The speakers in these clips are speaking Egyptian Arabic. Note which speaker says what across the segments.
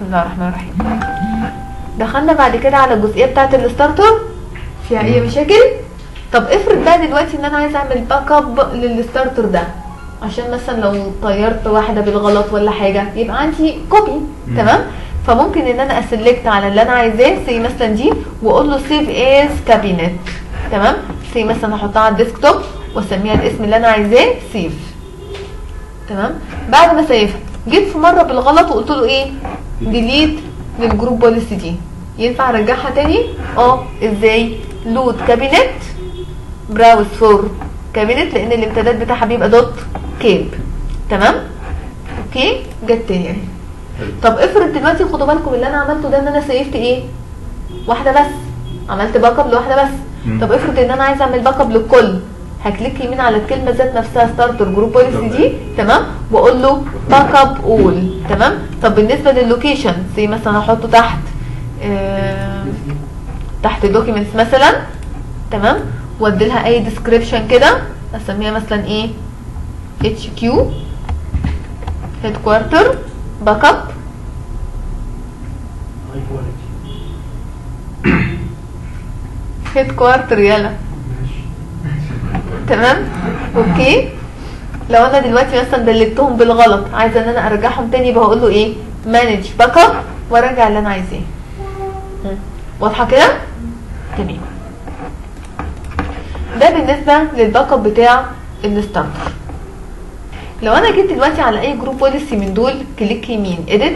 Speaker 1: بسم الله الرحمن الرحيم دخلنا بعد كده على الجزئيه بتاعه الستارتر فيها اي مشاكل طب افرض بقى دلوقتي ان انا عايزه اعمل باك اب للستارتر ده عشان مثلا لو طيرت واحده بالغلط ولا حاجه يبقى عندي كوبي تمام فممكن ان انا اسلكت على اللي انا عايزاه زي مثلا دي واقول له سيف از كابينت تمام زي مثلا احطها على الديسكتوب واسميها الاسم اللي انا عايزاه سيف تمام بعد ما سيفها جيت في مره بالغلط وقلت له ايه ديليت للجروب بوليسي دي ينفع ارجعها تاني اه ازاي لود كابينت براوز فور كابينت لان الامتداد بتاعها بيبقى دوت كيب تمام اوكي جت تاني اهي طب افرض دلوقتي خدوا بالكم اللي انا عملته ده ان انا سيفت ايه واحده بس عملت باك اب لواحده بس
Speaker 2: مم.
Speaker 1: طب افرض ان انا عايزه اعمل باك اب للكل هكليك يمين على الكلمه ذات نفسها ستارتر جروب بوليسي دي تمام واقول له باك اب اول تمام طب بالنسبه للوكيشن زي مثلا احطه تحت آه تحت دوكيومنتس مثلا تمام وادي لها اي ديسكريبشن كده اسميها مثلا ايه اتش كيو هيد كوارتر باك اب
Speaker 3: هاي كواليتي
Speaker 1: هيد كوارتر يلا
Speaker 3: ماشي
Speaker 1: تمام اوكي لو انا دلوقتي مثلا دلتهم بالغلط عايزه ان انا ارجعهم تاني بقول له ايه مانج باك اب وارجع اللي انا عايزاه مم. واضحه كده تمام ده بالنسبه للباك اب بتاع الستارتر لو انا جيت دلوقتي على اي جروب بوليسي من دول كليك يمين اديت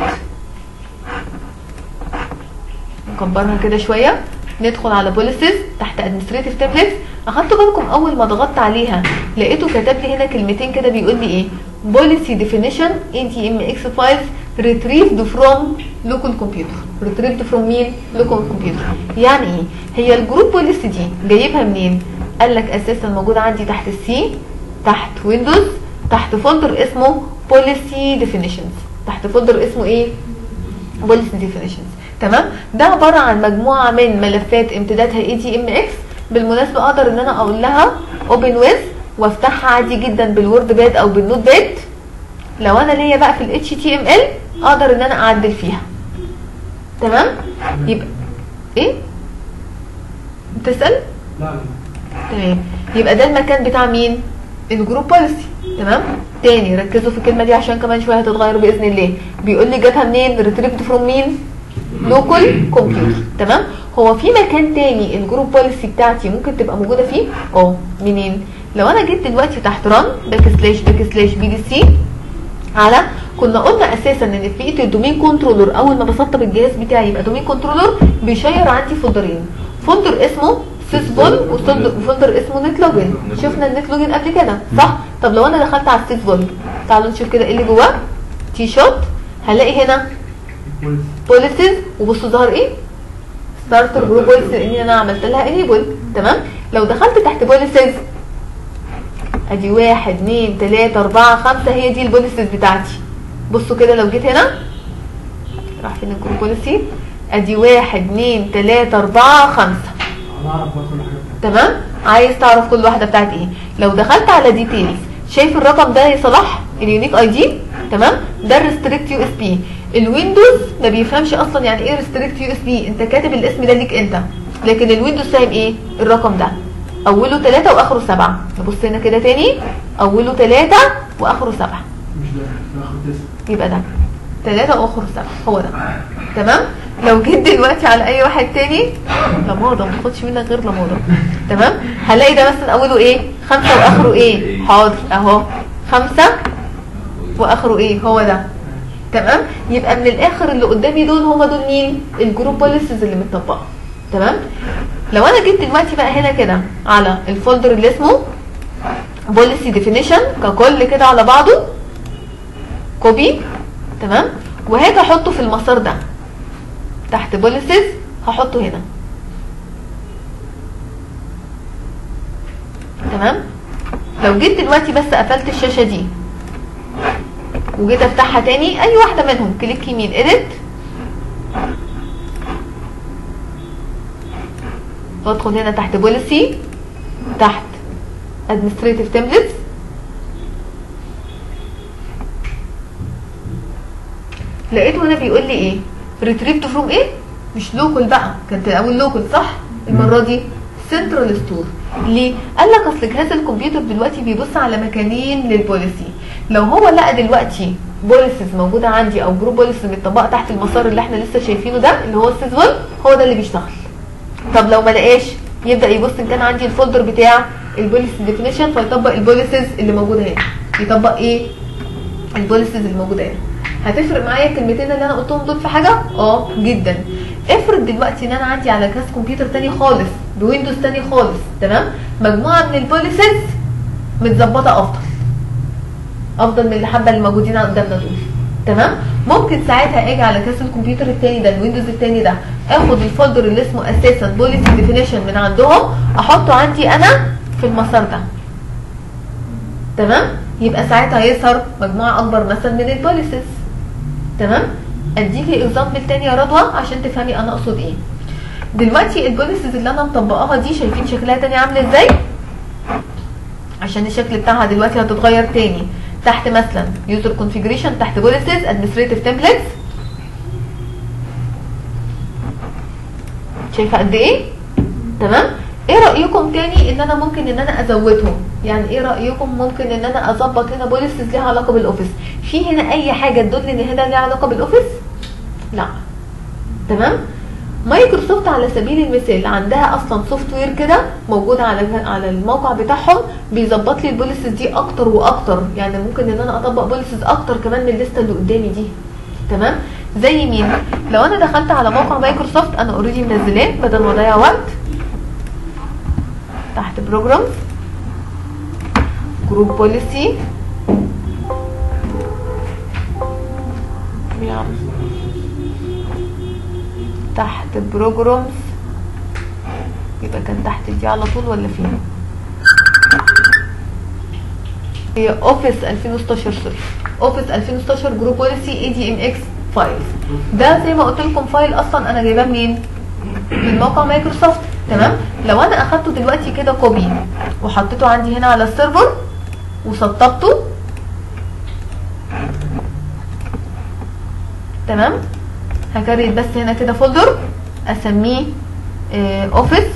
Speaker 1: نكبرها كده شويه ندخل على بوليسز تحت ادمنستريتيف تابلتس اخدتوا بالكم اول ما ضغطت عليها لقيته كتب لي هنا كلمتين كده بيقول لي ايه بوليسي ديفينيشن اي دي ام اكس فايلز retrieved فروم لوكال كمبيوتر retrieved فروم مين لوكال كمبيوتر يعني ايه هي الجروب بوليسي دي جايبها منين قال لك اساسا موجوده عندي تحت السي تحت ويندوز تحت فولدر اسمه بوليسي ديفينيشنز تحت فولدر اسمه ايه بوليسي ديفينيشنز تمام ده عباره عن مجموعه من ملفات امتدادها اي دي ام اكس بالمناسبه اقدر ان انا اقول لها اوبن ويز وافتحها عادي جدا بالوورد باد او بالنوت باد لو انا ليا بقى في الاتش تي ام ال اقدر ان انا اعدل فيها تمام يبقى ايه بتسال
Speaker 3: لا لا
Speaker 1: تمام يبقى ده المكان بتاع مين الجروب بوليسي تمام تاني ركزوا في الكلمه دي عشان كمان شويه هتتغير باذن الله بيقول لي جاتها منين ريتريفد فروم مين لوكال كمبيوتر تمام هو في مكان تاني الجروب بوليسي بتاعتي ممكن تبقى موجوده فيه اه منين لو انا جيت دلوقتي تحت ران باك سلاش باك سلاش بي دي سي على كنا قلنا اساسا ان في بيئه الدومين كنترولر اول ما بسطب الجهاز بتاعي يبقى دومين كنترولر بيشير عندي فولدرين فولدر اسمه سيسبول وفولدر اسمه نت لوجن شفنا النت لوجن قبل كده صح طب لو انا دخلت على السيسبول تعالوا نشوف كده ايه اللي جواه تي شوت هلاقي هنا
Speaker 3: كويس
Speaker 1: بوليسز وبصوا ظهر ايه ستارتر جروب بوليسز لان انا عملت لها انيبل تمام لو دخلت تحت بوليسز ادي واحد اتنين تلاته اربعه خمسه هي دي البوليسز بتاعتي بصوا كده لو جيت هنا راح فين الجروب بوليسي ادي واحد اتنين تلاته اربعه خمسه
Speaker 3: انا اعرف بقى كل حاجه
Speaker 1: تمام عايز تعرف كل واحده بتاعت ايه لو دخلت على ديتيلز شايف الرقم ده يا صلاح اليونيك اي دي تمام ده الريستريكت يو اس بي الويندوز ما بيفهمش اصلا يعني ايه ريستريكت يو اس بي انت كاتب الاسم ده ليك انت لكن الويندوز فاهم ايه الرقم ده اوله 3 واخره 7 نبص هنا كده تاني اوله 3 واخره 7
Speaker 3: مش ده في اخر تسعه
Speaker 1: يبقى ده 3 واخره 7 هو ده تمام لو جيت دلوقتي على اي واحد تاني لماضه ما تاخدش منك غير لماضه تمام هلاقي ده مثلا اوله ايه خمسة واخره ايه حاضر اهو خمسة واخره ايه هو ده تمام يبقى من الاخر اللي قدامي دول هم دول مين الجروب بوليسز اللي متطبقه تمام لو انا جيت دلوقتي بقى هنا كده على الفولدر اللي اسمه بوليسي ديفينيشن ككل كده على بعضه كوبي تمام وهاجي احطه في المسار ده تحت بوليسز هحطه هنا تمام لو جيت دلوقتي بس قفلت الشاشه دي وجيت افتحها تاني اي واحده منهم كليك يمين اديت وادخل هنا تحت بوليسي تحت administrative templates لقيته هنا بيقول لي ايه ريتريفد فروم ايه مش لوكال بقى كانت الاول لوكال صح المره دي سنترال ستور ليه قال لك اصل جهاز الكمبيوتر دلوقتي بيبص على مكانين للبوليسي لو هو لقى دلوقتي بوليسز موجوده عندي او جروب بوليسز متطبقه تحت المسار اللي احنا لسه شايفينه ده اللي هو السيزول هو ده اللي بيشتغل طب لو ما لقاش يبدا يبص ان كان عندي الفولدر بتاع البوليسي ديفينيشن فيطبق البوليسز اللي موجوده هنا يطبق ايه البوليسز اللي موجوده هنا هتفرق معايا الكلمتين اللي انا قلتهم دول في حاجه اه جدا افرض دلوقتي ان انا عندي على جهاز كمبيوتر تاني خالص بويندوز تاني خالص تمام مجموعه من البوليسز متظبطه افضل افضل من الحبه اللي موجودين قدامنا دول تمام ممكن ساعتها اجي على كاس الكمبيوتر التاني ده الويندوز التاني ده اخد الفولدر اللي اسمه اساسا بوليسي ديفينيشن من عندهم احطه عندي انا في المسار ده تمام يبقى ساعتها هيظهر مجموعه اكبر مثلا من البوليسز تمام اديكي اكزامبل تاني يا رضوى عشان تفهمي انا اقصد ايه دلوقتي البوليسز اللي انا مطبقاها دي شايفين شكلها تاني عامل ازاي عشان الشكل بتاعها دلوقتي هتتغير تاني تحت مثلا يوزر كونفيجريشن تحت بوليسز ادمنستريتيف تمبلتس شايفه قد ايه تمام ايه رايكم تاني ان انا ممكن ان انا ازودهم يعني ايه رايكم ممكن ان انا اظبط هنا بوليسز ليها علاقه بالاوفيس في هنا اي حاجه تدل ان هنا ليها علاقه بالاوفيس لا تمام مايكروسوفت على سبيل المثال عندها اصلا سوفت وير كده موجود على على الموقع بتاعهم بيظبط لي البوليسز دي اكتر واكتر يعني ممكن ان انا اطبق بوليسز اكتر كمان من الليسته اللي قدامي دي تمام زي مين لو انا دخلت على موقع مايكروسوفت انا اوريدي منزلاه بدل ما اضيع وقت تحت بروجرامز جروب بوليسي تحت بروجرامز يبقى كان تحت دي على طول ولا فين هي اوفيس 2016 سوري اوفيس 2016 جروب بوليسي اي دي ام اكس فايلز ده زي ما قلت لكم فايل اصلا انا جايباه منين من موقع مايكروسوفت تمام لو انا اخدته دلوقتي كده كوبي وحطيته عندي هنا على السيرفر وسطبته تمام هكريت بس هنا كده فولدر اسميه اوفيس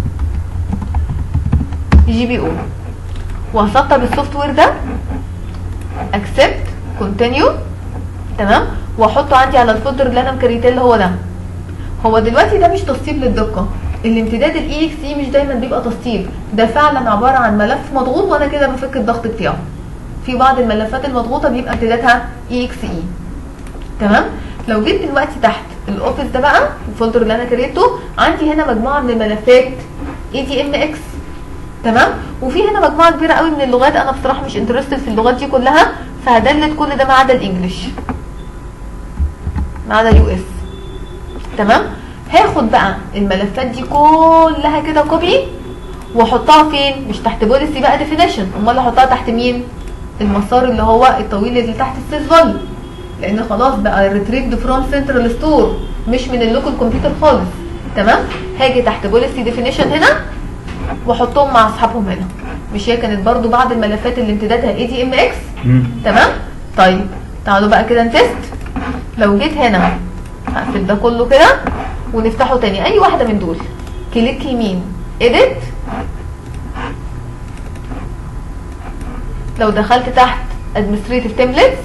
Speaker 1: جي بي او وهسطب السوفت وير ده اكسبت كونتينيو تمام واحطه عندي على الفولدر اللي انا مكريتاه اللي هو ده هو دلوقتي ده مش تسطيب للدقه الامتداد الاي اكس اي مش دايما بيبقى تسطيب ده فعلا عباره عن ملف مضغوط وانا كده بفك الضغط بتاعه في بعض الملفات المضغوطه بيبقى امتدادها اي اكس اي تمام لو جيت دلوقتي تحت الاوفيس ده بقى الفولدر اللي انا كريته عندي هنا مجموعه من الملفات اي تي ام اكس تمام وفي هنا مجموعه كبيره قوي من اللغات انا بصراحه مش انترستد في اللغات دي كلها فهدلت كل ده ما عدا الانجليش ما عدا اليو اس تمام هاخد بقى الملفات دي كلها كده كوبي واحطها فين مش تحت بوليسي بقى ديفينيشن امال احطها تحت مين المسار اللي هو الطويل اللي تحت السيزفال لان خلاص بقى ريتريفد فروم سنترال ستور مش من اللوكال كمبيوتر خالص تمام هاجي تحت بوليسي ديفينيشن هنا واحطهم مع اصحابهم هنا مش هي كانت برضو بعض الملفات اللي امتدادها اي دي ام اكس تمام طيب تعالوا بقى كده نتست لو جيت هنا هقفل ده كله كده ونفتحه تاني اي واحده من دول كليك يمين edit لو دخلت تحت administrative templates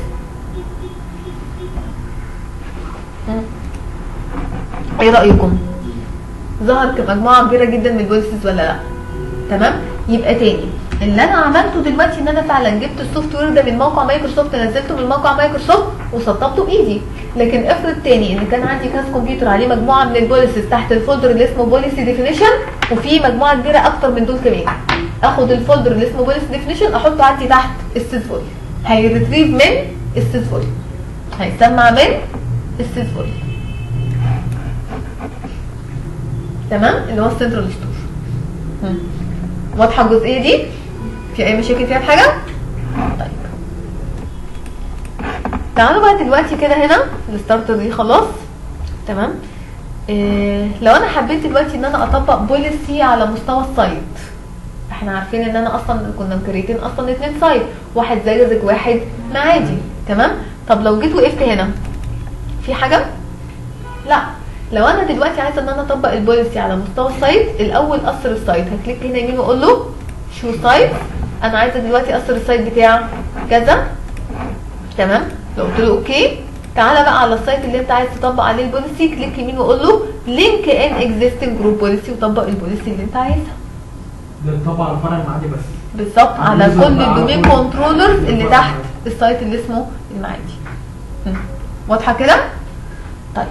Speaker 1: ايه رايكم ظهر كمجموعه كبيره جدا من البوليسز ولا لا تمام يبقى تاني اللي انا عملته دلوقتي ان انا فعلا جبت السوفت وير ده من موقع مايكروسوفت نزلته من موقع مايكروسوفت وسطبته بايدي لكن افرض تاني ان كان عندي كاس كمبيوتر عليه مجموعه من البوليسز تحت الفولدر اللي اسمه بوليسي ديفينيشن وفي مجموعه كبيره اكتر من دول كمان اخد الفولدر اللي اسمه بوليسي ديفينيشن احطه عندي تحت السيت فول هيريتريف من السيت فول هيسمع من السيت فول تمام اللي هو السنترال ستور واضحه الجزئيه دي في اي مشاكل فيها في حاجه طيب تعالوا بقى دلوقتي كده هنا الستارتر دي خلاص تمام إيه لو انا حبيت دلوقتي ان انا اطبق بوليسي على مستوى السايت احنا عارفين ان انا اصلا كنا مكريتين اصلا اتنين سايت واحد زجزج واحد معادي تمام طب لو جيت وقفت هنا في حاجه لا لو انا دلوقتي عايزه ان انا اطبق البوليسي على مستوى السايت الاول اثر السايت هكليك هنا يمين واقول له شو سايت انا عايزه دلوقتي اثر السايت بتاع كذا تمام لو قلت له اوكي تعالى بقى على السايت اللي انت عايز تطبق عليه البوليسي كليك يمين وقول له لينك ان اكزيستنج جروب بوليسي وطبق البوليسي اللي انت عايزها
Speaker 3: ده طبعا على الفرع المعادي بس
Speaker 1: بالظبط على
Speaker 3: عايزة
Speaker 1: كل
Speaker 3: بقى على
Speaker 1: الدومين
Speaker 3: كل-
Speaker 1: كنترولرز اللي
Speaker 3: كل
Speaker 1: تحت
Speaker 3: فرع.
Speaker 1: السايت اللي اسمه المعادي هم. واضحه كده طيب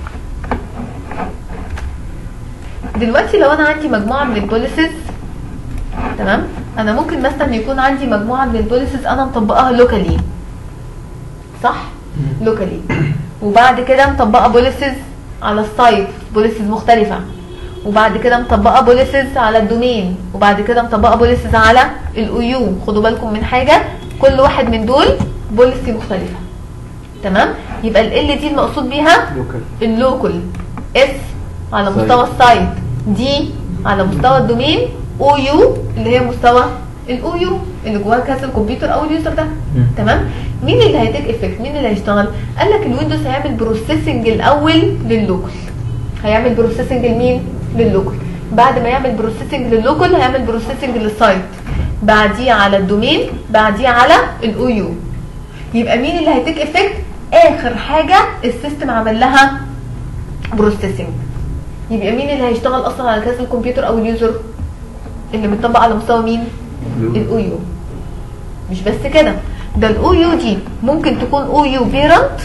Speaker 1: دلوقتي لو انا عندي مجموعه من البوليسز تمام انا ممكن مثلا يكون عندي مجموعه من البوليسز انا مطبقاها لوكالي صح لوكالي وبعد كده مطبقه بوليسز على السايت بوليسز مختلفه وبعد كده مطبقه بوليسز على الدومين وبعد كده مطبقه بوليسز على الاو يو خدوا بالكم من حاجه كل واحد من دول بوليسي مختلفه تمام يبقى ال دي المقصود بيها
Speaker 2: لوكال
Speaker 1: اللوكل اس على
Speaker 2: سايت.
Speaker 1: مستوى السايت دي على مستوى الدومين او يو اللي هي مستوى الاو يو اللي جواها كاس الكمبيوتر او اليوزر ده
Speaker 2: مم.
Speaker 1: تمام مين اللي هيتيك افكت مين اللي هيشتغل قال لك الويندوز هيعمل بروسيسنج الاول لللوكل هيعمل بروسيسنج لمين لللوكل بعد ما يعمل بروسيسنج لللوكل هيعمل بروسيسنج للسايت بعديه على الدومين بعديه على الاو يو يبقى مين اللي هيتيك افكت اخر حاجه السيستم عمل لها بروسيسنج يبقى مين اللي هيشتغل اصلا على جهاز الكمبيوتر او اليوزر اللي متطبق على مستوى مين الاو يو مش بس كده ده الاو يو دي ممكن تكون او يو بيرنت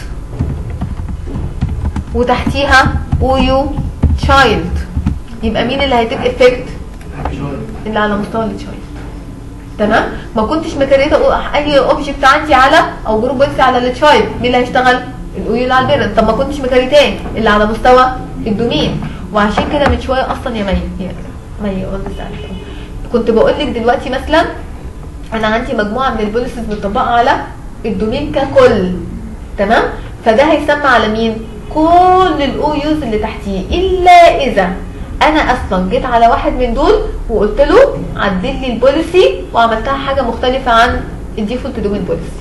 Speaker 1: وتحتيها او يو تشايلد يبقى مين اللي هيتيك افكت اللي على مستوى التشايلد تمام ما كنتش مكريته اي اوبجكت عندي على او جروب بس على التشايلد مين اللي هيشتغل الاو يو اللي على البيرنت طب ما كنتش مكريتاه اللي على مستوى الدومين وعشان كده من شويه اصلا يا مي يا مي قلت سألت. كنت بقول لك دلوقتي مثلا انا عندي مجموعه من البوليسز مطبقه على الدومين ككل تمام فده هيسمى على مين كل الاو يوز اللي تحتيه الا اذا انا اصلا جيت على واحد من دول وقلت له عدل لي البوليسي وعملتها حاجه مختلفه عن الديفولت دومين بوليسي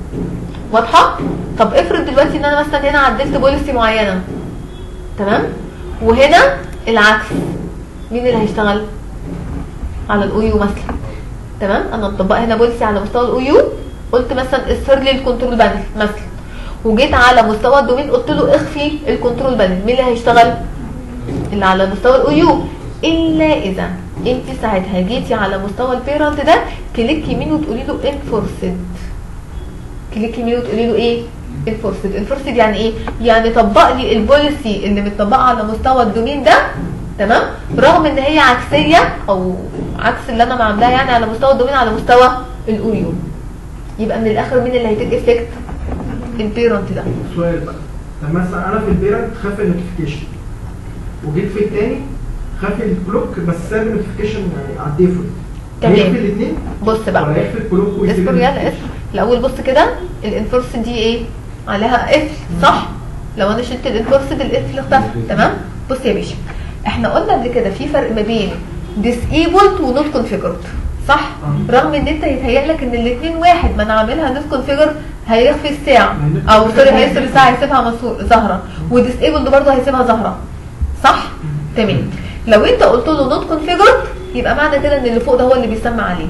Speaker 1: واضحه طب افرض دلوقتي ان انا مثلا هنا عدلت بوليسي معينه تمام وهنا العكس مين اللي هيشتغل على الاو يو مثلا تمام انا مطبقه هنا بوليسي على مستوى الاو يو قلت مثلا اظهر لي الكنترول بانل مثلا وجيت على مستوى الدومين قلت له اخفي الكنترول بانل مين اللي هيشتغل اللي على مستوى الاو يو الا اذا انت ساعتها جيتي على مستوى البيرنت ده كليك يمين وتقولي له انفورسد كليك يمين وتقولي له ايه انفورسد انفورسد يعني ايه يعني طبق لي البوليسي اللي متطبقه على مستوى الدومين ده تمام رغم ان هي عكسيه او عكس اللي انا عاملاه يعني على مستوى الدومين على مستوى الاو يو يبقى من الاخر مين اللي هيتيك افكت البيرنت ده
Speaker 3: سؤال بقى طب مثلا انا في البيرنت خاف النوتيفيكيشن وجيت في التاني خاف الكلوك بس ساب النوتيفيكيشن يعني على الديفولت
Speaker 1: تمام.
Speaker 3: يقفل الاثنين
Speaker 1: بص بقى
Speaker 3: ولا يقفل الكلوك ويسيب
Speaker 1: اصبر يلا
Speaker 3: النوتيفيكيشن؟
Speaker 1: اصبر الاول بص كده الانفورس دي ايه عليها قفل صح لو انا شلت الانفورس القفل اختفى تمام بص يا باشا احنا قلنا قبل كده في فرق ما بين disabled ونوت configured صح
Speaker 3: آه.
Speaker 1: رغم ان انت يتهيأ لك ان الاثنين واحد ما انا عاملها نوت configured هيخفي الساعه
Speaker 3: ما هي not
Speaker 1: او سوري
Speaker 3: configured
Speaker 1: هيسيب الساعه هيسيبها مسو- ظاهره وديسيبلد برضه هيسيبها ظاهره صح تمام لو انت قلت له نوت configured يبقى معنى كده ان اللي فوق ده هو اللي بيسمى عليه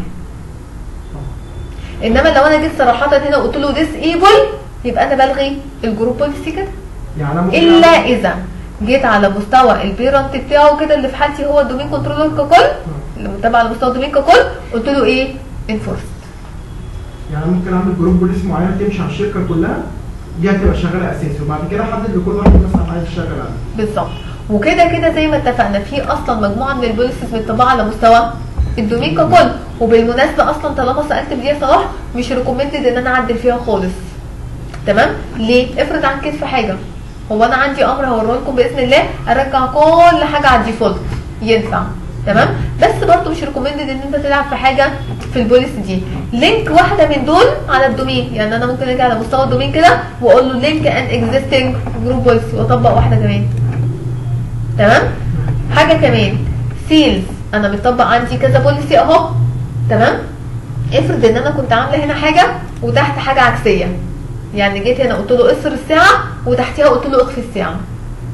Speaker 1: انما لو انا جيت صراحه هنا وقلت له disable يبقى انا بلغي الجروب بوليسي كده
Speaker 3: يعني انا ممكن
Speaker 1: الا
Speaker 3: أعمل-
Speaker 1: اذا جيت على مستوى البيرنت بتاعه كده اللي في حالتي هو الدومين كنترولر ككل اللي متابع على مستوى الدومين ككل قلت له ايه انفورس
Speaker 3: يعني ممكن اعمل جروب بوليس معينه تمشي على الشركه كلها دي هتبقى شغاله اساسي وبعد كده احدد لكل واحد مثلا عايز يشتغل عليه
Speaker 1: بالظبط وكده كده زي ما اتفقنا في اصلا مجموعه من البوليسز متطبقه على مستوى الدومين ككل وبالمناسبه اصلا طالما سالت في دي يا صلاح مش ريكومندد ان انا اعدل فيها خالص تمام ليه افرض عنك في حاجه هو انا عندي امر هوريه لكم باذن الله ارجع كل حاجه على الديفولت ينفع تمام بس برضه مش ريكومندد ان انت تلعب في حاجه في البوليس دي لينك واحده من دول على الدومين يعني انا ممكن اجي على مستوى الدومين كده واقول له لينك ان اكزيستنج جروب بوليسي واطبق واحده كمان تمام حاجه كمان سيلز انا مطبق عندي كذا بوليسي اهو تمام افرض ان انا كنت عامله هنا حاجه وتحت حاجه عكسيه يعني جيت هنا قلت له اصر الساعه وتحتيها قلت له اخفي الساعه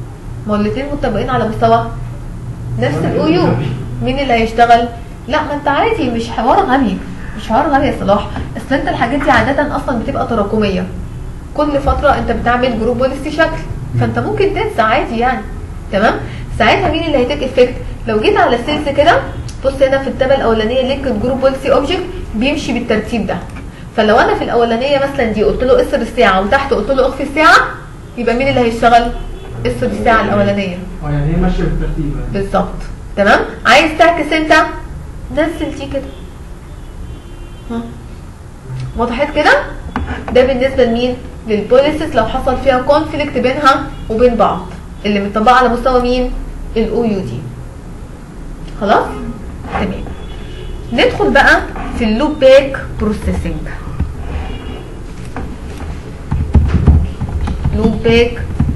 Speaker 1: ما هو الاثنين متطبقين على مستوى نفس الاو يو مين اللي هيشتغل لا ما انت عادي مش حوار غبي مش حوار غبي يا صلاح اصل انت الحاجات دي عاده اصلا بتبقى تراكميه كل فتره انت بتعمل جروب بوليسي شكل فانت ممكن تنسى عادي يعني تمام ساعتها مين اللي هيتك افكت لو جيت على السيلز كده بص هنا في التابه الاولانيه لينك جروب بوليسي اوبجكت بيمشي بالترتيب ده فلو انا في الاولانيه مثلا دي قلت له اسر الساعه وتحت قلت له اخفي الساعه يبقى مين اللي هيشتغل اسر الساعه الاولانيه
Speaker 3: اه يعني هي ماشيه بالترتيب يعني.
Speaker 1: بالظبط تمام عايز تعكس انت نزل دي كده ها وضحت كده ده بالنسبه لمين للبوليسز لو حصل فيها كونفليكت بينها وبين بعض اللي متطبقه على مستوى مين الاو يو دي خلاص تمام ندخل بقى في اللوب باك بروسيسنج لوب باك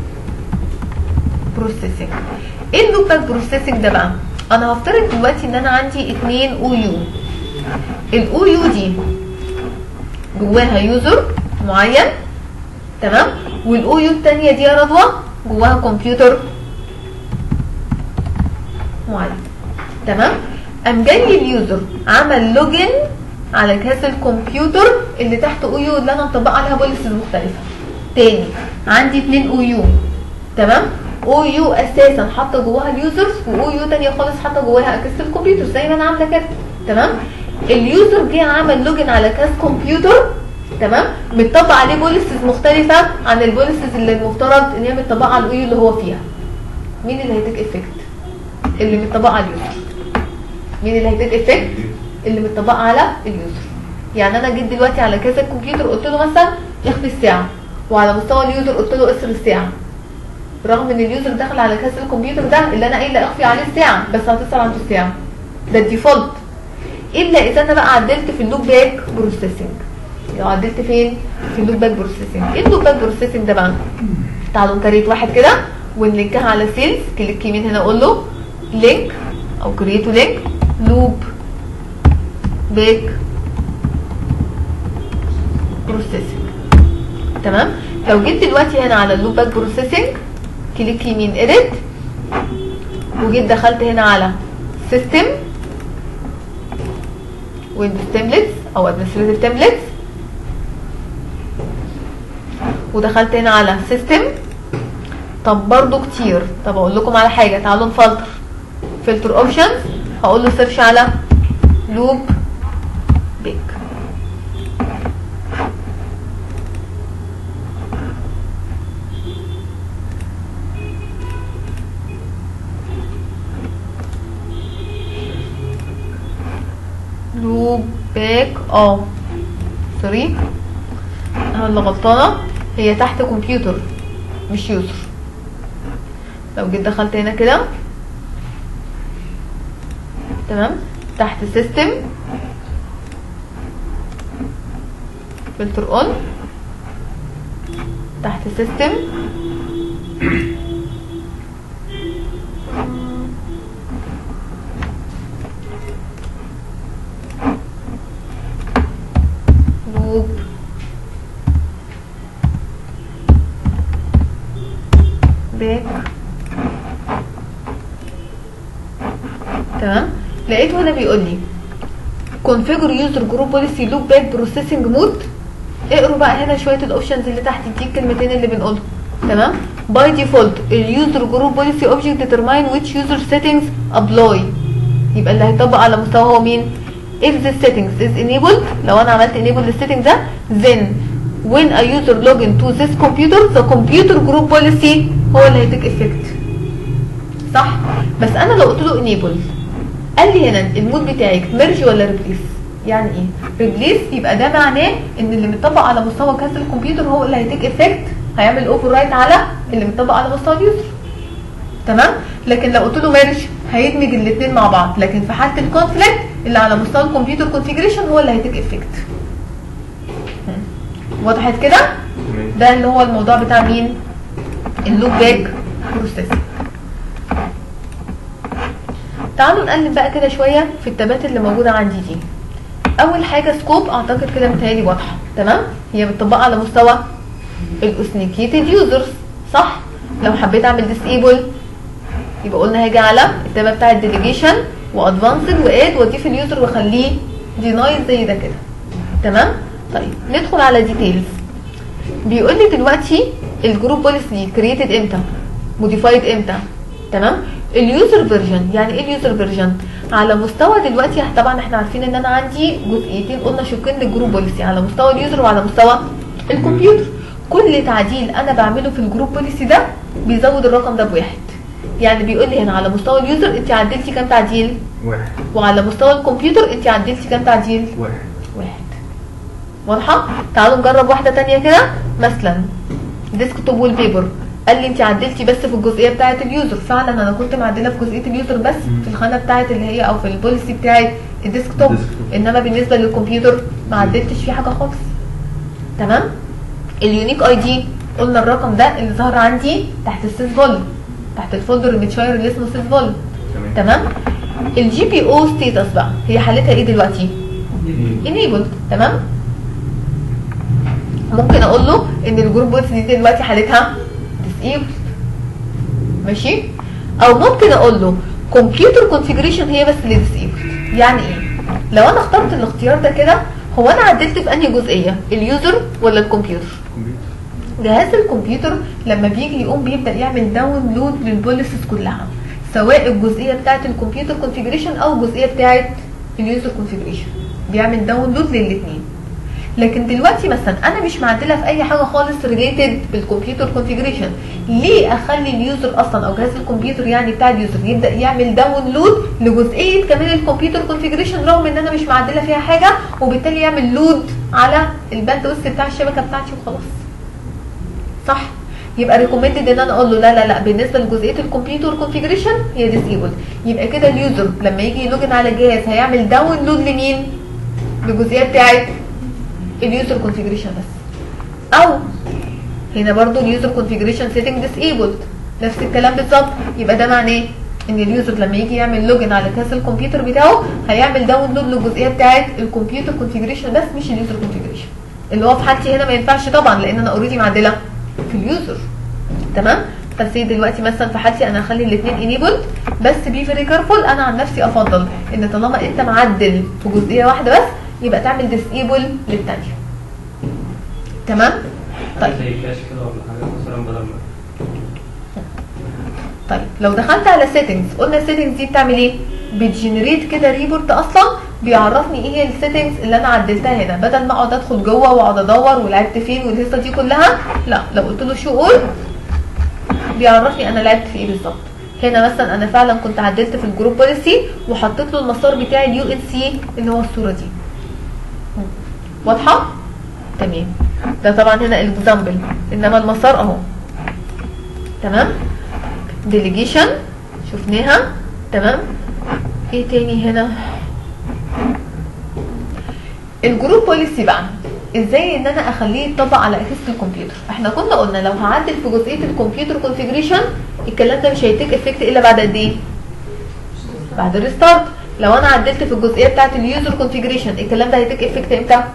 Speaker 1: بروسيسنج ايه اللوب باك بروسيسنج ده بقى انا هفترض دلوقتي ان انا عندي اتنين او يو الاو يو دي جواها يوزر معين تمام والاو يو التانية دي يا رضوى جواها كمبيوتر معين تمام قام جاي اليوزر عمل لوجن على جهاز الكمبيوتر اللي تحت او يو اللي انا مطبقه عليها بوليسز مختلفه تاني عندي اتنين او يو تمام او يو اساسا حاطه جواها اليوزرز واو يو تانية خالص حاطه جواها اجهزه الكمبيوتر زي ما انا عامله كده تمام اليوزر جه عمل لوجن على كاس كمبيوتر تمام متطبق عليه بوليسز مختلفه عن البوليسز اللي المفترض ان هي متطبقه على الاو يو اللي هو فيها مين اللي هيتك افكت اللي متطبقه على اليوزر مين اللي هيتك افكت اللي متطبقه على اليوزر يعني انا جيت دلوقتي على كاس الكمبيوتر قلت له مثلا اخفي الساعه وعلى مستوى اليوزر قلت له اسر الساعه رغم ان اليوزر دخل على كاس الكمبيوتر ده اللي انا قايله اخفي عليه الساعه بس هتظهر عنده الساعه ده الديفولت الا اذا انا بقى عدلت في اللوب باك بروسيسنج لو عدلت فين في اللوب باك بروسيسنج ايه اللوب باك بروسيسنج ده بقى تعالوا نكريت واحد كده ونلينكها على سيلز كليك يمين هنا اقول له لينك او كرييتو لينك لوب باك بروسيسنج تمام لو جيت دلوقتي هنا على اللوب باك بروسيسنج كليك يمين اديت وجيت دخلت هنا على سيستم ويندوز تمبلتس او ادمنستريتيف تمبلتس ودخلت هنا على سيستم طب برضو كتير طب اقول لكم على حاجه تعالوا نفلتر فلتر اوبشنز هقول له سيرش على لوب بيك لوب باك اه سوري انا اللي غلطانه هي تحت كمبيوتر مش يوزر لو جيت دخلت هنا كده تمام تحت سيستم فلتر اون تحت سيستم لوب باك تمام لقيته هنا بيقول لي configure user group policy loop back processing mode اقروا بقى هنا شويه الاوبشنز اللي تحت دي الكلمتين اللي بنقولهم تمام باي ديفولت اليوزر جروب بوليسي اوبجكت determine which user settings apply يبقى اللي هيطبق على مستوى هو مين if the settings is enabled لو انا عملت enable للسيتنج ده then when a user log into this computer the computer group policy هو اللي هيتك effect صح بس انا لو قلت له enable قال لي هنا المود بتاعك ميرج ولا ريبليس يعني ايه ريبليس يبقى ده معناه ان اللي متطبق على مستوى كاس الكمبيوتر هو اللي هيتك افكت هيعمل اوفر رايت على اللي متطبق على مستوى اليوزر تمام لكن لو قلت له ميرج هيدمج الاثنين مع بعض لكن في حاله الكونفليكت اللي على مستوى الكمبيوتر كونفيجريشن هو اللي هيتك افكت وضحت كده ده اللي هو الموضوع بتاع مين اللوب باك بروسيسنج تعالوا نقلب بقى كده شويه في التابات اللي موجوده عندي دي اول حاجه سكوب اعتقد كده متهيألي واضحه تمام هي متطبقه على مستوى الاوثنتيكيتد يوزرز صح لو حبيت اعمل ديسيبل يبقى قلنا هاجي على التابه بتاع الديليجيشن وادفانسد واد واضيف اليوزر واخليه دينايز زي ده كده تمام طيب ندخل على ديتيلز بيقول لي دلوقتي الجروب بوليسي كرييتد امتى موديفايد امتى تمام اليوزر فيرجن يعني ايه اليوزر فيرجن على مستوى دلوقتي طبعا احنا عارفين ان انا عندي جزئيتين قلنا شقين للجروب بوليسي على مستوى اليوزر وعلى مستوى الكمبيوتر كل تعديل انا بعمله في الجروب بوليسي ده بيزود الرقم ده بواحد يعني بيقول لي هنا على مستوى اليوزر انت عدلتي كام تعديل
Speaker 2: واحد
Speaker 1: وعلى مستوى الكمبيوتر انت عدلتي كام تعديل
Speaker 2: واحد
Speaker 1: واحد واضحه تعالوا نجرب واحده تانية كده مثلا ديسكتوب وول بيبر قال لي انت عدلتي بس في الجزئيه بتاعه اليوزر فعلا انا كنت معدله في جزئيه اليوزر بس
Speaker 2: مم.
Speaker 1: في الخانه بتاعه اللي هي او في البوليسي بتاعه الديسكتوب
Speaker 2: الديسكتوب.
Speaker 1: انما بالنسبه للكمبيوتر ما عدلتش فيه حاجه خالص تمام اليونيك اي دي قلنا الرقم ده اللي ظهر عندي تحت السيس فول تحت الفولدر المتشاير اللي اسمه سيس فول
Speaker 2: تمام
Speaker 1: تمام الجي بي او ستيتس بقى هي حالتها ايه دلوقتي enabled تمام ممكن اقول له ان الجروب بوليس دي دلوقتي حالتها disabled ماشي او ممكن اقول له كمبيوتر كونفيجريشن هي بس اللي disabled يعني ايه لو انا اخترت الاختيار ده كده هو انا عدلت في انهي جزئيه اليوزر ولا الكمبيوتر
Speaker 2: كمبيوتر
Speaker 1: جهاز الكمبيوتر لما بيجي يقوم بيبدا يعمل داونلود للبوليسز كلها سواء الجزئيه بتاعه الكمبيوتر كونفيجريشن او الجزئيه بتاعه اليوزر كونفيجريشن بيعمل داونلود للاثنين لكن دلوقتي مثلا انا مش معدله في اي حاجه خالص ريليتد بالكمبيوتر كونفيجريشن ليه اخلي اليوزر اصلا او جهاز الكمبيوتر يعني بتاع اليوزر يبدا يعمل داونلود لجزئيه كمان الكمبيوتر كونفيجريشن رغم ان انا مش معدله فيها حاجه وبالتالي يعمل لود على الباند ويست بتاع الشبكه بتاعتي وخلاص صح يبقى ريكومندد ان انا اقول له لا لا لا بالنسبه لجزئيه الكمبيوتر كونفيجريشن هي ديسيبل يبقى كده اليوزر لما يجي يلوجن على الجهاز هيعمل داونلود لمين للجزئيه بتاعت اليوزر كونفيجريشن بس او هنا برضو اليوزر كونفيجريشن سيتنج ديسيبلد نفس الكلام بالظبط يبقى ده معناه ان اليوزر لما يجي يعمل لوجن على جهاز الكمبيوتر بتاعه هيعمل داونلود للجزئيه بتاعت الكمبيوتر كونفيجريشن بس مش اليوزر كونفيجريشن اللي هو في حالتي هنا ما ينفعش طبعا لان انا اوريدي معدله في اليوزر تمام بس دلوقتي مثلا في حالتي انا هخلي الاثنين انيبل بس بي فيري كارفول انا عن نفسي افضل ان طالما انت معدل في جزئيه واحده بس يبقى تعمل ديسيبل للثانيه تمام طيب
Speaker 4: زي كاش كده ولا حاجه مثلا بدل ما
Speaker 1: طيب لو دخلت على سيتنجز قلنا السيتنجز دي بتعمل ايه بتجنريت كده ريبورت اصلا بيعرفني ايه هي السيتنجز اللي انا عدلتها هنا بدل ما اقعد ادخل جوه واقعد ادور ولعبت فين والهيصه دي كلها لا لو قلت له شو اول بيعرفني انا لعبت في ايه بالظبط هنا مثلا انا فعلا كنت عدلت في الجروب بوليسي وحطيت له المسار بتاعي اليو ان سي اللي هو الصوره دي واضحه تمام ده طبعا هنا الاكزامبل انما المسار اهو تمام ديليجيشن شفناها تمام ايه تاني هنا الجروب بوليسي بقى ازاي ان انا اخليه يتطبق على اجهزه الكمبيوتر احنا كنا قلنا لو هعدل في جزئيه الكمبيوتر كونفيجريشن الكلام ده مش هيتيك افكت الا بعد قد ايه بعد الريستارت لو انا عدلت في الجزئيه بتاعه اليوزر كونفيجريشن الكلام ده هيتيك افكت امتى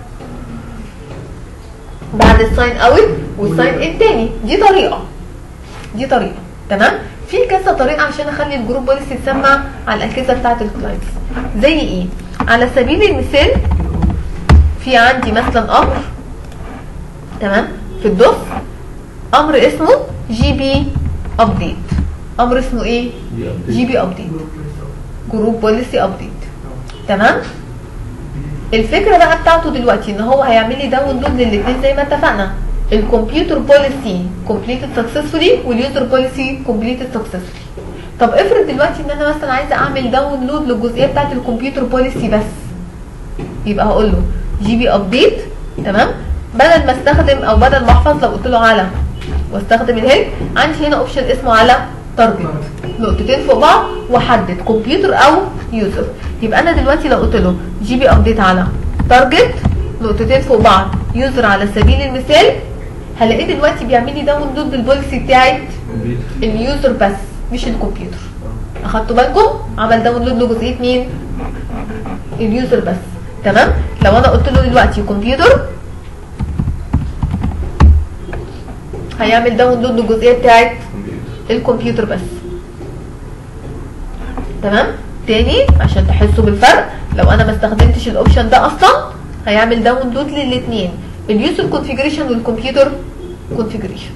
Speaker 1: بعد الساين اوت والساين ان تاني دي طريقه دي طريقه تمام في كذا طريقه عشان اخلي الجروب بوليسي يتسمع على الاجهزه بتاعه الكلاينتس زي ايه على سبيل المثال في عندي مثلا امر تمام في الدوس امر اسمه جي بي ابديت امر اسمه ايه جي بي ابديت جروب بوليسي ابديت تمام الفكره بقى بتاعته دلوقتي ان هو هيعمل لي داونلود للاثنين زي ما اتفقنا الكمبيوتر بوليسي كومبليتد سكسسفولي واليوزر بوليسي كومبليتد سكسسفولي طب افرض دلوقتي ان انا مثلا عايزه اعمل داونلود للجزئيه بتاعت الكمبيوتر بوليسي بس يبقى هقول له جي بي ابديت تمام بدل ما استخدم او بدل ما احفظ لو قلت له على واستخدم الهيد عندي هنا اوبشن اسمه على تارجت نقطتين فوق بعض واحدد كمبيوتر او يوزر يبقى انا دلوقتي لو قلت له جي بي ابديت على تارجت نقطتين فوق بعض يوزر على سبيل المثال هلاقيه دلوقتي بيعمل لي داونلود للبوليسي بتاعت
Speaker 2: كمبيوتر
Speaker 1: اليوزر بس مش الكمبيوتر اخدتوا بالكم عمل داونلود لجزئيه مين اليوزر بس تمام لو انا قلت له دلوقتي كمبيوتر هيعمل داونلود للجزئيه بتاعت
Speaker 2: كمبيوتر
Speaker 1: الكمبيوتر بس تمام تاني عشان تحسوا بالفرق لو انا ما استخدمتش الاوبشن ده اصلا هيعمل داونلود للاثنين اليوزر كونفيجريشن والكمبيوتر كونفيجريشن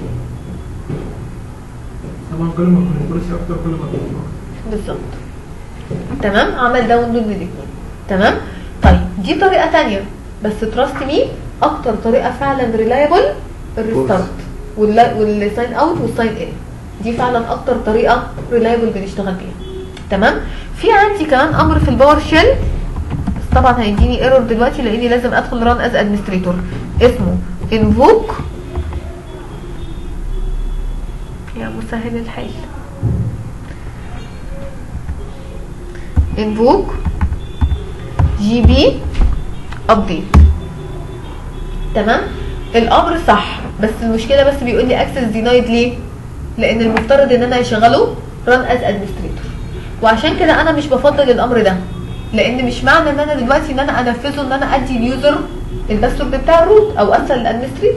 Speaker 3: طبعا كل ما تكون البوليسي اكتر كل ما تكون اكتر
Speaker 1: بالظبط تمام عمل داونلود للاثنين تمام طيب دي طريقه تانية بس تراست مي اكتر طريقه فعلا ريلايبل الريستارت والساين اوت والساين ان دي فعلا اكتر طريقه ريلايبل بنشتغل بيها تمام في عندي كمان امر في الباور شيل بس طبعا هيديني ايرور دلوقتي لاني لازم ادخل ران از ادمنستريتور اسمه انفوك يا مسهل الحال invoke gb update تمام الامر صح بس المشكله بس بيقول لي access denied ليه لان المفترض ان انا اشغله run as administrator وعشان كده انا مش بفضل الامر ده لان مش معنى ان انا دلوقتي ان انا انفذه ان انا ادي اليوزر الباسورد بتاع الروت او ارسل للادمنستريتور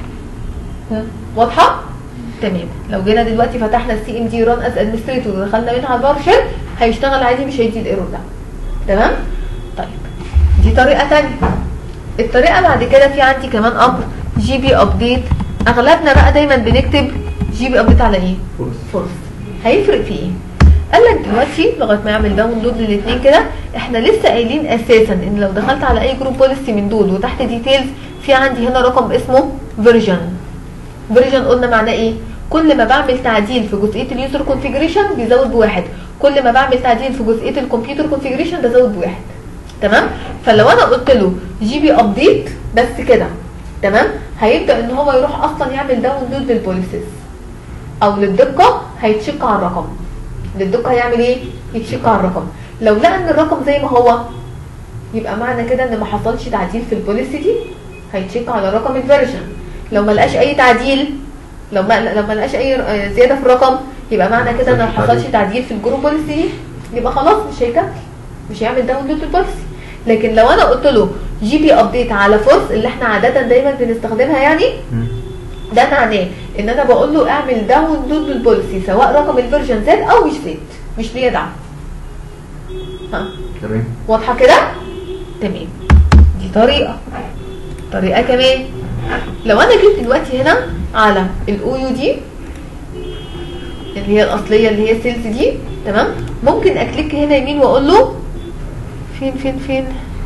Speaker 1: واضحه تمام لو جينا دلوقتي فتحنا السي ام دي ران از ادمنستريتور ودخلنا منها الباور شيل هيشتغل عادي مش هيدي الايرور ده تمام طيب دي طريقه ثانيه الطريقه بعد كده في عندي كمان امر جي بي ابديت اغلبنا بقى دايما بنكتب جي بي ابديت على ايه
Speaker 2: فورس
Speaker 1: فورس هيفرق في ايه قال لك دلوقتي لغايه ما يعمل داونلود للاثنين كده احنا لسه قايلين اساسا ان لو دخلت على اي جروب بوليسي من دول وتحت ديتيلز في عندي هنا رقم اسمه فيرجن فيرجن قلنا معناه ايه كل ما بعمل تعديل في جزئيه اليوزر كونفيجريشن بيزود بواحد كل ما بعمل تعديل في جزئيه الكمبيوتر كونفيجريشن بزود بواحد تمام فلو انا قلت له جي بي ابديت بس كده تمام هيبدا ان هو يروح اصلا يعمل داونلود للبوليسز او للدقه هيتشك على الرقم للدقه هيعمل ايه يتشك على الرقم لو لقى ان الرقم زي ما هو يبقى معنى كده ان ما حصلش تعديل في البوليسي دي هيتشيك على رقم الفيرجن لو ما لقاش اي تعديل لو ما لو ما لقاش اي آه، زياده في الرقم يبقى معنى كده ان ما حصلش تعديل في الجروب بوليسي دي يبقى خلاص مش هيكمل مش هيعمل داونلود للبوليسي لكن لو انا قلت له جي بي ابديت على فورس اللي احنا عاده دايما بنستخدمها يعني ده معناه ان انا بقول له اعمل داونلود للبوليسي سواء رقم الفيرجن زاد او مش زاد مش ليا دعوه ها
Speaker 2: تمام
Speaker 1: واضحه كده تمام دي طريقه طريقه كمان لو انا جيت دلوقتي هنا على الاو يو دي اللي هي الاصليه اللي هي سيلز دي تمام ممكن اكليك هنا يمين واقول له فين فين فين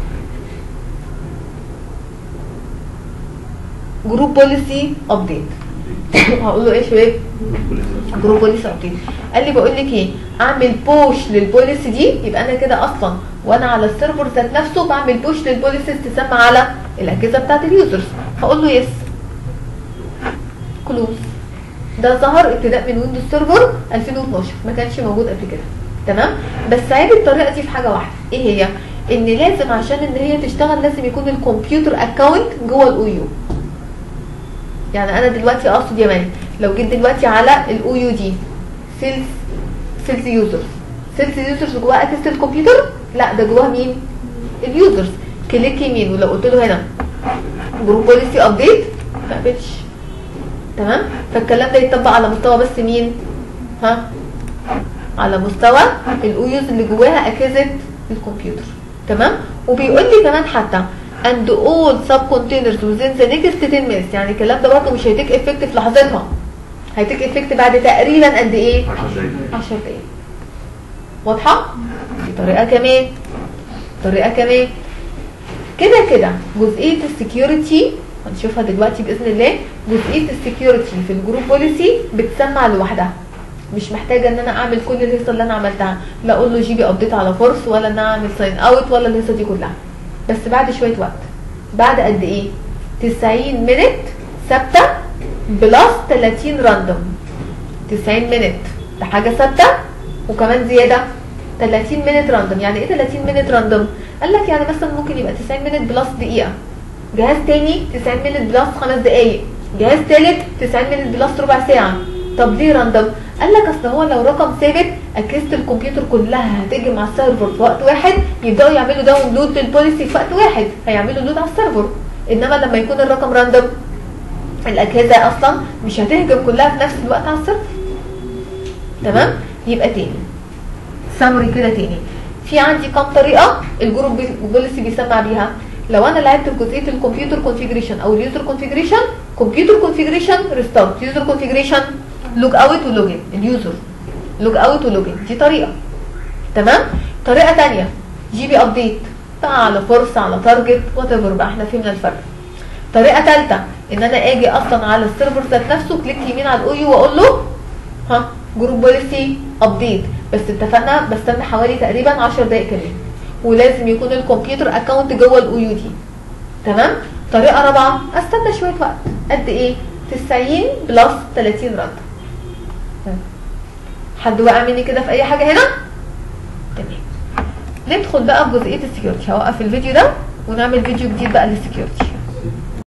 Speaker 1: جروب بوليسي ابديت هقول له ايه يا شباب جروب بوليسي ابديت قال لي بقول لك ايه اعمل بوش للبوليسي دي يبقى انا كده اصلا وانا على السيرفر ذات نفسه بعمل بوش للبوليسيز تسمى على الاجهزه بتاعت اليوزرز هقول له يس كلوز ده ظهر ابتداء من ويندوز سيرفر 2012 ما كانش موجود قبل كده تمام بس عيب الطريقه دي في حاجه واحده ايه هي ان لازم عشان ان هي تشتغل لازم يكون الكمبيوتر اكونت جوه الاو يو يعني انا دلوقتي اقصد يا مان لو جيت دلوقتي على الاو يو دي سيلز سيلز يوزرز سيلز يوزرز جواها اجهزه الكمبيوتر لا ده جواها مين اليوزرز كليك يمين ولو قلت له هنا جروب بوليسي ابديت ما قبلش تمام فالكلام ده يتطبق على مستوى بس مين ها على مستوى الاويوز اللي جواها اجهزه الكمبيوتر تمام وبيقول لي كمان حتى and all sub containers within the next 10 minutes يعني الكلام ده برضه مش هيتك افكت في لحظتها هيتك افكت بعد تقريبا قد ايه
Speaker 2: 10 دقايق
Speaker 1: 10 دقايق واضحه دي طريقه كمان طريقه كمان كده كده جزئيه السكيورتي هنشوفها دلوقتي باذن الله جزئيه السكيورتي في الجروب بوليسي بتسمع لوحدها مش محتاجه ان انا اعمل كل الهيصه اللي انا عملتها لا اقول له جيبي ابديت على فورس ولا ان انا اعمل ساين اوت ولا الهيصه دي كلها بس بعد شويه وقت بعد قد ايه 90 مينت ثابته بلس 30 راندوم 90 مينت ده حاجه ثابته وكمان زياده 30 مينت راندوم يعني ايه 30 مينت راندوم قال لك يعني مثلا ممكن يبقى 90 مينت بلس دقيقه جهاز تاني 90 مينت بلس خمس دقايق جهاز تالت 90 مينت بلس ربع ساعه طب ليه راندوم قال لك اصل هو لو رقم ثابت اجهزه الكمبيوتر كلها هتيجي مع السيرفر في وقت واحد يبداوا يعملوا داونلود للبوليسي في وقت واحد هيعملوا لود على السيرفر انما لما يكون الرقم راندوم الاجهزه اصلا مش هتهجم كلها في نفس الوقت على السيرفر تمام يبقى تاني سامري كده تاني في عندي كام طريقه الجروب بوليسي بيسمع بيها لو انا لعبت في جزئيه الكمبيوتر كونفيجريشن او اليوزر كونفيجريشن كمبيوتر كونفيجريشن ريستارت يوزر كونفيجريشن لوج اوت ولوج ان اليوزر لوج اوت ولوج ان دي طريقه تمام طريقه تانية جي بي ابديت بقى على فرصه على تارجت وات ايفر بقى احنا فهمنا الفرق طريقه ثالثه ان انا اجي اصلا على السيرفر ذات نفسه كليك يمين على الاو يو واقول له ها جروب بوليسي ابديت بس اتفقنا بستنى حوالي تقريبا 10 دقائق كمان ولازم يكون الكمبيوتر اكونت جوه الاو يو دي تمام طريقه رابعه استنى شويه وقت قد ايه 90 بلس 30 رد مم. حد وقع مني كده في اي حاجه هنا تمام ندخل بقى في جزئيه السكيورتي هوقف الفيديو ده ونعمل فيديو جديد بقى للسكيورتي